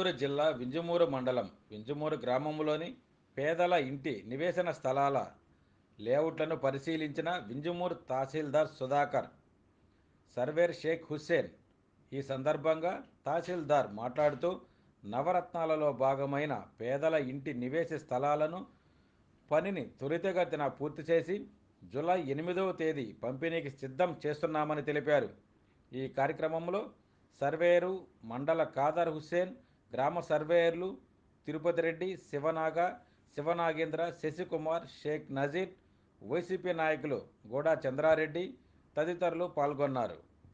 వింజమూరు జిల్లా వింజమూరు మండలం వింజమూరు గ్రామంలోని పేదల ఇంటి నివేశన స్థలాల లేఅవుట్లను పరిశీలించిన వింజమూరు తహసీల్దార్ సుధాకర్ సర్వేర్ షేక్ హుస్సేన్ ఈ సందర్భంగా తహసీల్దార్ మాట్లాడుతూ నవరత్నాలలో భాగమైన పేదల ఇంటి నివేశ స్థలాలను పనిని త్వరితగతిన పూర్తి చేసి జూలై ఎనిమిదవ తేదీ పంపిణీకి సిద్ధం చేస్తున్నామని తెలిపారు ఈ కార్యక్రమంలో సర్వేయరు మండల ఖాదర్ హుస్సేన్ గ్రామ సర్వేయర్లు తిరుపతి రెడ్డి శివనాగ శివనాగేంద్ర శశికుమార్ షేక్ నజీర్ వైసీపీ నాయకులు గోడా చంద్రారెడ్డి తదితరులు పాల్గొన్నారు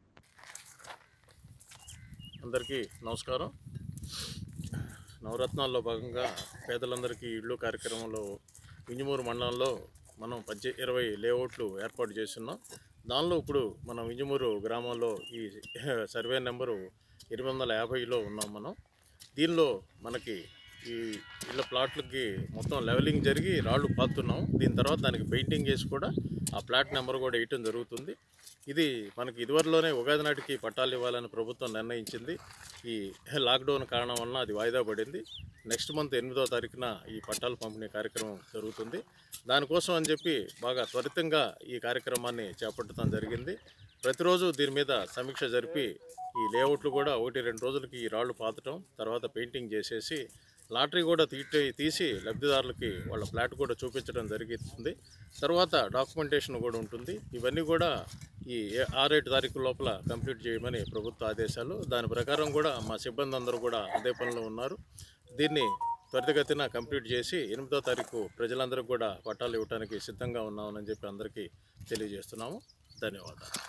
అందరికీ నమస్కారం నవరత్నాల్లో భాగంగా పేదలందరికీ ఇళ్ళు కార్యక్రమంలో వింజమూరు మండలంలో మనం పద్దె ఇరవై లేఅవుట్లు ఏర్పాటు చేస్తున్నాం దానిలో ఇప్పుడు మనం వింజమూరు గ్రామంలో ఈ సర్వే నెంబరు ఎనిమిది వందల యాభైలో ఉన్నాం మనం దీనిలో మనకి ఈ ఇళ్ళ ప్లాట్లకి మొత్తం లెవెలింగ్ జరిగి రాళ్ళు పాతున్నాం దీని తర్వాత దానికి పెయింటింగ్ వేసి కూడా ఆ ప్లాట్ నెంబర్ కూడా వేయటం జరుగుతుంది ఇది మనకి ఇదివరలోనే ఉగాది నాటికి పట్టాలు ఇవ్వాలని ప్రభుత్వం నిర్ణయించింది ఈ లాక్డౌన్ కారణం వలన అది వాయిదా పడింది నెక్స్ట్ మంత్ ఎనిమిదో తారీఖున ఈ పట్టాలు పంపిణీ కార్యక్రమం జరుగుతుంది దానికోసం అని చెప్పి బాగా త్వరితంగా ఈ కార్యక్రమాన్ని చేపట్టడం జరిగింది ప్రతిరోజు దీని మీద సమీక్ష జరిపి ఈ లేఅవుట్లు కూడా ఒకటి రెండు రోజులకి ఈ రాళ్ళు పాతటం తర్వాత పెయింటింగ్ చేసేసి లాటరీ కూడా తీటి తీసి లబ్ధిదారులకి వాళ్ళ ఫ్లాట్ కూడా చూపించడం జరుగుతుంది తర్వాత డాక్యుమెంటేషన్ కూడా ఉంటుంది ఇవన్నీ కూడా ఈ ఏ- ఆరేడు తారీఖు లోపల కంప్లీట్ చేయమని ప్రభుత్వ ఆదేశాలు దాని ప్రకారం కూడా మా సిబ్బంది అందరూ కూడా అదే పనిలో ఉన్నారు దీన్ని త్వరితగతిన కంప్లీట్ చేసి ఎనిమిదో తారీఖు ప్రజలందరికీ కూడా పట్టాలు ఇవ్వడానికి సిద్ధంగా ఉన్నామని చెప్పి అందరికీ తెలియజేస్తున్నాము ధన్యవాదాలు